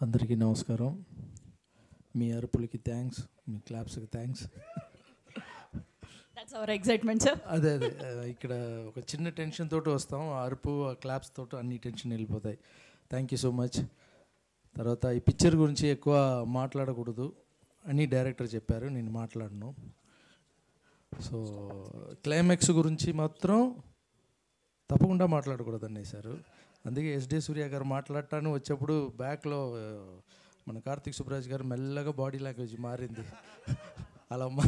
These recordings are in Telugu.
అందరికీ నమస్కారం మీ అరుపులకి థ్యాంక్స్ మీ క్లాప్స్కి thanks that's our excitement sir అదే అదే ఆ, ఇక్కడ ఒక చిన్న టెన్షన్ తోటి వస్తాం ఆ అరుపు ఆ క్లాప్స్ తోటి అన్ని టెన్షన్ వెళ్ళిపోతాయి థ్యాంక్ యూ సో మచ్ తర్వాత ఈ పిక్చర్ గురించి ఎక్కువ మాట్లాడకూడదు అని డైరెక్టర్ చెప్పారు నేను మాట్లాడను సో క్లైమాక్స్ గురించి మాత్రం తప్పకుండా మాట్లాడకూడదు అనేసారు అందుకే ఎస్డి సూర్య గారు మాట్లాడటానికి వచ్చేప్పుడు బ్యాక్లో ఆ, మన కార్తీక్ సుబ్రాజ్ గారు మెల్లగా బాడీ లాంగ్వేజ్ మారింది అలా మా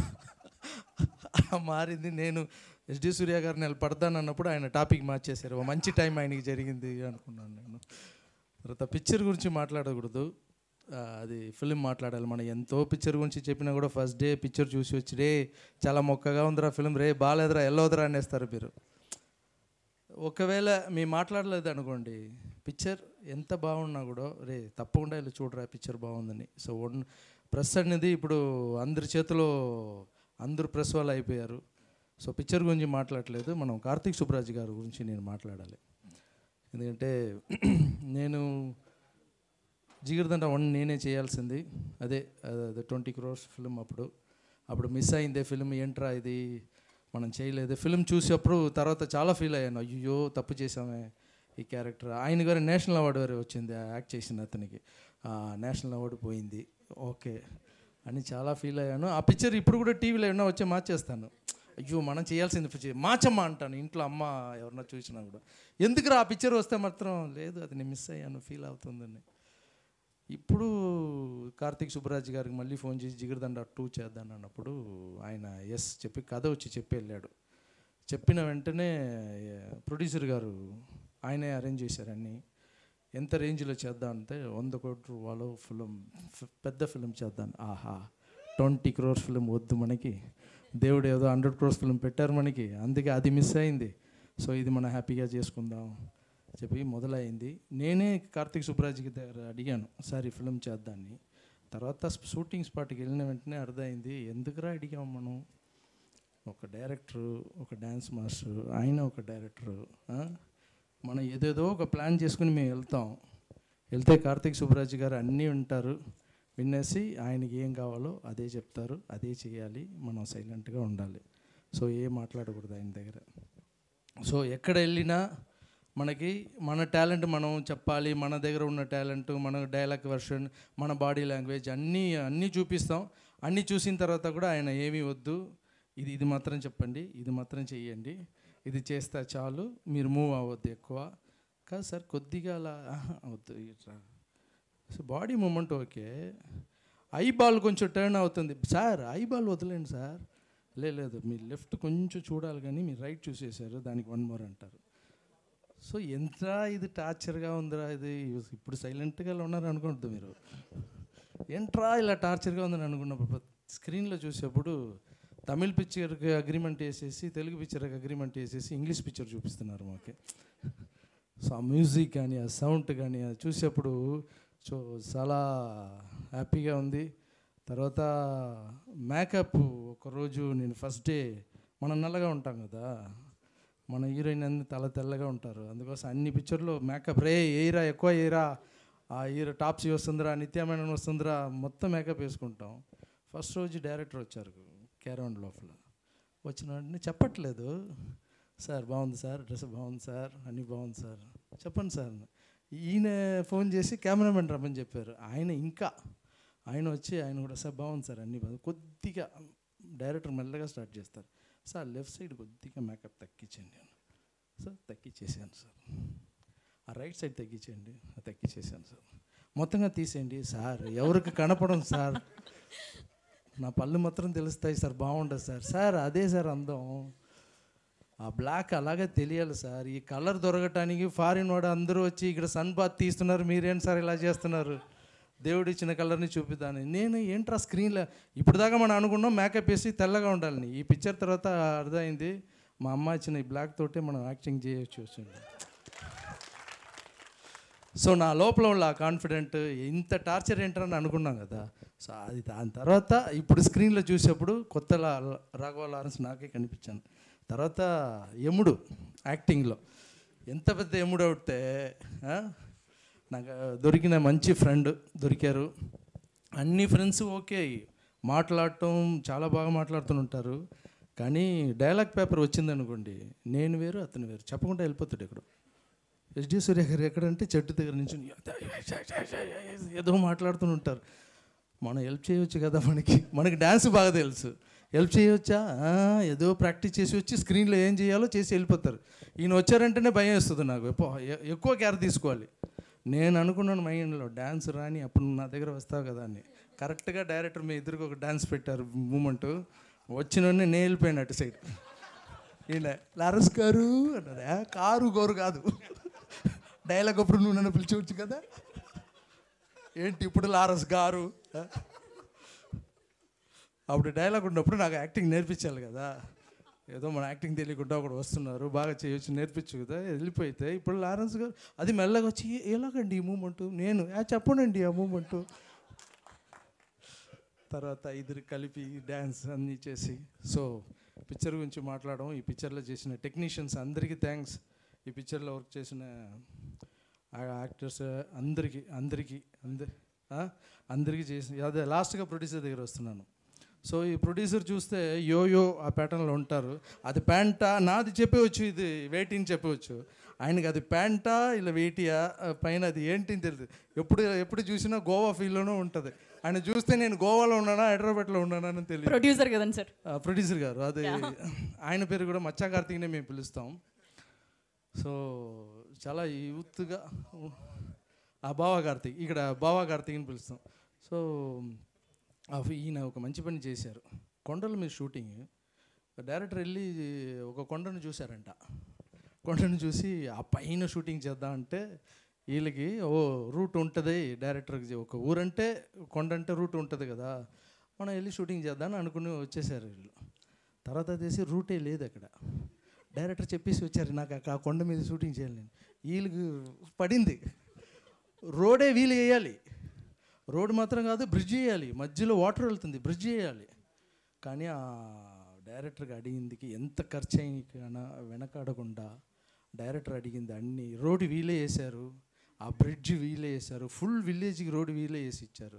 అలా మారింది నేను ఎస్డి సూర్య గారిని వెళ్ళి పడతాను అన్నప్పుడు ఆయన టాపిక్ మార్చేశారు ఓ మంచి టైం ఆయనకి జరిగింది అనుకున్నాను నేను తర్వాత పిక్చర్ గురించి మాట్లాడకూడదు ఆ, అది ఫిలిం మాట్లాడాలి మనం ఎంతో పిక్చర్ గురించి చెప్పినా కూడా ఫస్ట్ డే పిక్చర్ చూసి వచ్చి రే చాలా మొక్కగా ఉందిరా ఫిలిం రే బాగాలేదురా ఎల్లవదరా అనేస్తారు మీరు ఒకవేళ మీ మాట్లాడలేదు అనుకోండి పిక్చర్ ఎంత బాగున్నా కూడా రే తప్పకుండా వెళ్ళి చూడరా పిక్చర్ బాగుందని సో వన్ ప్రెస్ అనేది ఇప్పుడు అందరి చేతిలో అందరు ప్రెస్ వాళ్ళు అయిపోయారు సో పిక్చర్ గురించి మాట్లాడలేదు మనం కార్తీక్ సుబ్రాజ్ గారి గురించి నేను మాట్లాడాలి ఎందుకంటే నేను జిగిరిదండ వన్ నేనే చేయాల్సింది అదే అదే ట్వంటీ క్రోర్స్ ఫిలిం అప్పుడు అప్పుడు మిస్ అయిందే ఫిలిం ఏంట్రా ఇది మనం చేయలేదు ఫిలిం చూసేప్పుడు తర్వాత చాలా ఫీల్ అయ్యాను అయ్యో తప్పు చేసామే ఈ క్యారెక్టర్ ఆయన గారు నేషనల్ అవార్డు వరే వచ్చింది ఆ యాక్ట్ చేసిన అతనికి ఆ, నేషనల్ అవార్డు పోయింది ఓకే అని చాలా ఫీల్ అయ్యాను ఆ పిక్చర్ ఇప్పుడు కూడా టీవీలో ఏమన్నా వచ్చి మార్చేస్తాను అయ్యో మనం చేయాల్సింది పిక్చర్ మార్చమ్మా అంటాను ఇంట్లో అమ్మ ఎవరన్నా చూసినా కూడా ఎందుకురా ఆ పిక్చర్ వస్తే మాత్రం లేదు అది నేను మిస్ అయ్యాను ఫీల్ అవుతుందని ఇప్పుడు కార్తీక్ సుబ్బరాజ్ గారికి మళ్ళీ ఫోన్ చేసి జిగిరిదండ టూ చేద్దాం అన్నప్పుడు ఆయన ఎస్ చెప్పి కథ వచ్చి చెప్పి వెళ్ళాడు చెప్పిన వెంటనే ప్రొడ్యూసర్ గారు ఆయనే అరేంజ్ చేశారు అన్నీ ఎంత రేంజ్లో చేద్దాం అంటే వంద కోట్ల రూపాయలు ఫిలిం పెద్ద ఫిలిం చేద్దాం ఆహా ట్వంటీ క్రోర్స్ ఫిలిం వద్దు మనకి దేవుడు ఏదో హండ్రెడ్ క్రోర్స్ ఫిలిం పెట్టారు మనకి అందుకే అది మిస్ అయింది సో ఇది మనం హ్యాపీగా చేసుకుందాం చెప్పి మొదలైంది నేనే కార్తీక్ సుబ్రాజ్కి దగ్గర అడిగాను సార్ ఈ ఫిలిం చేద్దాన్ని తర్వాత షూటింగ్ స్పాట్కి వెళ్ళిన వెంటనే అర్థమైంది ఎందుకురా అడిగాం మనం ఒక డైరెక్టరు ఒక డ్యాన్స్ మాస్టర్ ఆయన ఒక డైరెక్టరు ఆ? మనం ఏదేదో ఒక ప్లాన్ చేసుకుని మేము వెళ్తాం వెళ్తే కార్తీక్ సుబ్బరాజ్ గారు అన్నీ ఉంటారు వినేసి ఆయనకి ఏం కావాలో అదే చెప్తారు అదే చేయాలి మనం సైలెంట్గా ఉండాలి సో ఏం మాట్లాడకూడదు ఆయన దగ్గర సో ఎక్కడ వెళ్ళినా మనకి మన టాలెంట్ మనం చెప్పాలి మన దగ్గర ఉన్న టాలెంట్ మన డైలాగ్ వర్షన్ మన బాడీ లాంగ్వేజ్ అన్నీ అన్నీ చూపిస్తాం అన్నీ చూసిన తర్వాత కూడా ఆయన ఏమీ వద్దు ఇది ఇది మాత్రం చెప్పండి ఇది మాత్రం చెయ్యండి ఇది చేస్తే చాలు మీరు మూవ్ అవ్వద్దు ఎక్కువ కాదు సార్ కొద్దిగా అలా ఆహా, వద్దు ఇట్లా so body movement okay eyeball కొంచెం టర్న్ అవుతుంది సార్ ఐ బాల్ వదిలేండి సార్ లే లేదు మీరు లెఫ్ట్ కొంచెం చూడాలి కానీ మీరు రైట్ చూసేశారు దానికి వన్ మోర్ అంటారు సో ఎంత ఇది టార్చర్గా ఉందిరా ఇది ఇప్పుడు సైలెంట్గా ఉన్నారు అనుకుంటుంది మీరు ఏంట్రా ఇలా టార్చర్గా ఉందని అనుకున్నప్పుడు స్క్రీన్లో చూసేప్పుడు తమిళ్ పిక్చర్కి అగ్రిమెంట్ వేసేసి తెలుగు పిక్చర్కి అగ్రిమెంట్ వేసేసి ఇంగ్లీష్ పిక్చర్ చూపిస్తున్నారు మాకు సో ఆ మ్యూజిక్ కానీ ఆ సౌండ్ కానీ అది చూసేప్పుడు సో చాలా హ్యాపీగా ఉంది తర్వాత మేకప్ ఒకరోజు నేను ఫస్ట్ డే మనం నల్లగా ఉంటాం కదా మన హీరోయిన్ అన్ని తల తెల్లగా ఉంటారు అందుకోసం అన్ని పిక్చర్లో మేకప్ రే ఏయిరా ఎక్కువ ఏరా ఆ హీరో టాప్సీ వస్తుందిరా నిత్యమైన వస్తుందిరా మొత్తం మేకప్ వేసుకుంటాం ఫస్ట్ రోజు డైరెక్టర్ వచ్చారు క్యారౌండ్ లోపల వచ్చిన వెంటనే చెప్పట్లేదు సార్ బాగుంది సార్ డ్రెస్ బాగుంది సార్ అన్నీ బాగుంది సార్ చెప్పండి సార్ ఈయన ఫోన్ చేసి కెమెరామెన్ రమ్మని చెప్పారు ఆయన ఇంకా ఆయన వచ్చి ఆయన కూడా సార్ బాగుంది సార్ అన్నీ బాగుంది కొద్దిగా డైరెక్టర్ మెల్లగా స్టార్ట్ చేస్తారు సార్ లెఫ్ట్ సైడ్ కొద్దిగా మేకప్ తగ్గించండి సార్ తగ్గించేసాను సార్ ఆ రైట్ సైడ్ తగ్గించండి ఆ తగ్గించేసాను సార్ మొత్తంగా తీసేయండి సార్ ఎవరికి కనపడం సార్ నా పళ్ళు మాత్రం తెలుస్తాయి సార్ బాగుంటుంది సార్ సార్ అదే సార్ అందం ఆ బ్లాక్ అలాగే తెలియాలి సార్ ఈ కలర్ దొరకటానికి ఫారిన్ వాడు అందరూ వచ్చి ఇక్కడ సన్ బాత్ తీస్తున్నారు మీరేంటి సార్ ఇలా చేస్తున్నారు దేవుడు ఇచ్చిన కలర్ని చూపిద్దాను నేను ఏంట్రా స్క్రీన్లో ఇప్పుడు దాకా మనం అనుకున్నాం మేకప్ వేసి తెల్లగా ఉండాలని ఈ పిక్చర్ తర్వాత అర్థమైంది మా అమ్మ ఇచ్చిన ఈ బ్లాక్ తోటే మనం యాక్టింగ్ చేయొచ్చు వచ్చింది సో నా లోపల ఉన్న ఆ కాన్ఫిడెంట్ ఇంత టార్చర్ ఏంటని అనుకున్నాం కదా సో అది దాని తర్వాత ఇప్పుడు స్క్రీన్లో చూసేప్పుడు కొత్త లా- రాఘవ లారెన్స్ నాకే కనిపించాను తర్వాత యముడు యాక్టింగ్లో ఎంత పెద్ద యముడు అవుతే ఆ? నాకు దొరికిన మంచి ఫ్రెండ్ దొరికారు అన్ని ఫ్రెండ్స్ ఓకే మాట్లాడటం చాలా బాగా మాట్లాడుతుంటారు కానీ డైలాగ్ పేపర్ వచ్చిందనుకోండి నేను వేరు అతను వేరు చెప్పకుండా వెళ్ళిపోతాడు ఇక్కడ ఎస్డి సూర్య గారు ఎక్కడంటే చెట్టు దగ్గర నుంచి ఏదో మాట్లాడుతూ ఉంటారు మనం హెల్ప్ చేయొచ్చు కదా మనకి మనకి డ్యాన్స్ బాగా తెలుసు హెల్ప్ చేయొచ్చా ఆ, ఏదో ప్రాక్టీస్ చేసి వచ్చి స్క్రీన్లో ఏం చేయాలో చేసి వెళ్ళిపోతారు ఈయన వచ్చారంటేనే భయం వేస్తుంది నాకు ఎప్పో- ఎ- ఎక్కువ కేర్ తీసుకోవాలి నేను అనుకున్నాను మైండ్లో డ్యాన్స్ రాని అప్పుడు నువ్వు నా దగ్గర వస్తావు కదా అని కరెక్ట్గా డైరెక్టర్ మీ ఇద్దరికి ఒక డ్యాన్స్ పెట్టారు మూమెంట్ వచ్చిన నేను వెళ్ళిపోయాను అటు సైడ్ ఈయన లారస్ గారు అన్నాడు "ఆ, కారు గోరు కాదు డైలాగ్ అప్పుడు నువ్వు నన్ను పిలిచవచ్చు కదా ఏంటి ఇప్పుడు లారస్ గారు ఆ? అప్పుడు డైలాగ్ ఉన్నప్పుడు నాకు యాక్టింగ్ నేర్పించాలి కదా ఏదో మన యాక్టింగ్ తెలియకుండా ఒకడు వస్తున్నారు బాగా చేయొచ్చు నేర్పించు కదా వెళ్ళిపోతే ఇప్పుడు లారెన్స్ గారు అది మెల్లగా వచ్చి "ఏ- ఎలాగండి ఈ మూమెంట్ నేను "ఆ, చెప్పనండి ఆ మూమెంట్ తర్వాత ఇద్దరు కలిపి డ్యాన్స్ అన్నీ చేసి సో పిక్చర్ గురించి మాట్లాడడం ఈ పిక్చర్లో చేసిన టెక్నీషియన్స్ అందరికీ థ్యాంక్స్ ఈ పిక్చర్లో వర్క్ చేసిన యాక్టర్స్ అందరికీ అందరికీ అందరి ఆ? అందరికీ చేసిన అదే లాస్ట్గా ప్రొడ్యూసర్ దగ్గర వస్తున్నాను సో ఈ ప్రొడ్యూసర్ చూస్తే యో యో ఆ ప్యాటర్న్లో ఉంటారు అది ప్యాంటా నాది చెప్పవచ్చు ఇది వెయిటింగ్ చెప్పవచ్చు ఆయనకి అది ప్యాంటా ఇలా వెయిటియా ఆ పైన అది ఏంటి అని తెలియదు ఎప్పుడు ఎప్పుడు చూసినా గోవా ఫీల్లోనే ఉంటుంది ఆయన చూస్తే నేను గోవాలో ఉన్నానా హైదరాబాద్లో ఉన్నానా అని తెలియదు ప్రొడ్యూసర్ కదండి సార్ ఆ, ప్రొడ్యూసర్ గారు అది ఆయన పేరు కూడా మచ్చా కార్తీక్నే మేము పిలుస్తాం సో చాలా యూత్గా ఆ బావా కార్తీక్ ఇక్కడ బావా కార్తీక్ అని పిలుస్తాం సో ఆ ఈయన ఒక మంచి పని చేశారు కొండల మీద షూటింగ్ డైరెక్టర్ వెళ్ళి ఒక కొండను చూశారంట కొండను చూసి ఆ పైన షూటింగ్ చేద్దామంటే వీళ్ళకి ఓ రూట్ ఉంటుంది డైరెక్టర్కి ఒక ఊరంటే కొండ అంటే రూట్ ఉంటుంది కదా మనం వెళ్ళి షూటింగ్ చేద్దామని అనుకుని వచ్చేసారు వీళ్ళు తర్వాత తీసి రూటే లేదు అక్కడ డైరెక్టర్ చెప్పేసి వచ్చారు నాకు అక్కడ ఆ కొండ మీద షూటింగ్ చేయాలి నేను వీళ్ళకి పడింది రోడే వీలు వేయాలి రోడ్ మాత్రం కాదు బ్రిడ్జ్ వేయాలి మధ్యలో వాటర్ వెళ్తుంది బ్రిడ్జ్ వేయాలి కానీ ఆ డైరెక్టర్కి అడిగిందికి ఎంత ఖర్చు అయినా వెనకాడకుండా డైరెక్టర్ అడిగింది అన్ని రోడ్డు వీలే వేశారు ఆ బ్రిడ్జ్ వీలే వేశారు ఫుల్ విలేజ్కి రోడ్డు వీలే వేసి ఇచ్చారు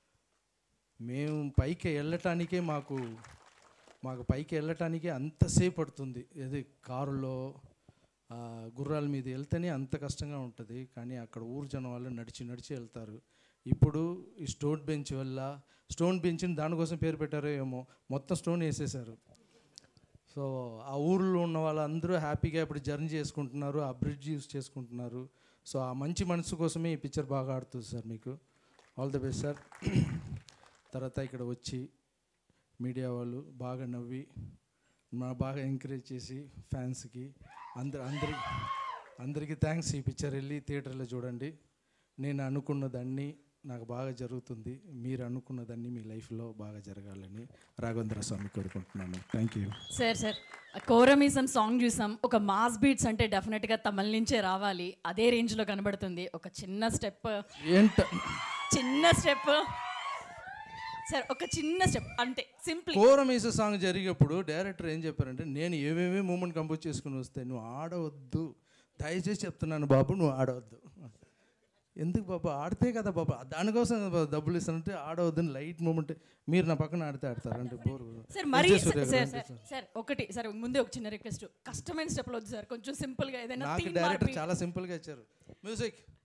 మేము పైకి వెళ్ళటానికే మాకు మాకు పైకి వెళ్ళటానికే అంతసేపు పడుతుంది ఏది కారులో ఆ, గుర్రాల మీద వెళ్తేనే అంత కష్టంగా ఉంటుంది కానీ అక్కడ ఊరు జనం వాళ్ళు నడిచి నడిచి వెళ్తారు ఇప్పుడు ఈ స్టోన్ బెంచ్ వల్ల స్టోన్ బెంచ్ని దానికోసం పేరు పెట్టారో ఏమో మొత్తం స్టోన్ వేసేసారు సో ఆ ఊర్లో ఉన్న వాళ్ళందరూ హ్యాపీగా ఇప్పుడు జర్నీ చేసుకుంటున్నారు ఆ బ్రిడ్జ్ యూస్ చేసుకుంటున్నారు సో ఆ మంచి మనసు కోసమే ఈ పిక్చర్ బాగా ఆడుతుంది సార్ మీకు ఆల్ ది బెస్ట్ సార్ తర్వాత ఇక్కడ వచ్చి మీడియా వాళ్ళు బాగా నవ్వి మా బాగా ఎంకరేజ్ చేసి ఫ్యాన్స్కి అందరు అందరి అందరికీ థ్యాంక్స్ ఈ పిక్చర్ వెళ్ళి థియేటర్లో చూడండి నేను అనుకున్నదన్నీ నాకు బాగా జరుగుతుంది మీరు అనుకున్నదన్నీ మీ లైఫ్లో బాగా జరగాలని రాఘవేంద్ర స్వామి కోరుకుంటున్నాను థ్యాంక్ యూ సార్ సార్ కోరమీసం సాంగ్ చూసాం ఒక మాస్ బీట్స్ అంటే డెఫినెట్గా తమిళ నుంచే రావాలి అదే రేంజ్లో కనబడుతుంది ఒక చిన్న స్టెప్ ఏంట చిన్న స్టెప్ సార్ ఒక చిన్న స్టెప్ అంతే సింప్లీ కోరమీస సాంగ్ జరిగేప్పుడు డైరెక్టర్ ఏం చెప్పారంటే నేను ఏమేమి మూమెంట్ కంపోజ్ చేసుకుని వస్తే నువ్వు ఆడవద్దు దయచేసి చెప్తున్నాను బాబు నువ్వు ఆడవద్దు ఎందుకు బాబు ఆడితే కదా బాబు దానికోసం కదా బాబు డబ్బులు ఇస్తానంటే ఆడవద్దని లైట్ మూమెంట్ మీరు నా పక్కన ఆడితే ఆడతారు అంటే బోర్ సార్ మరీ Vijay Surya sir garu sir sir ఒకటి సార్ ముందే ఒక చిన్న రిక్వెస్ట్ కష్టమైన స్టెప్లు వద్దు సార్ కొంచెం సింపుల్గా ఏదైనా నాకు theme డైరెక్టర్ మార్పి చాలా సింపుల్గా ఇచ్చారు మ్యూజిక్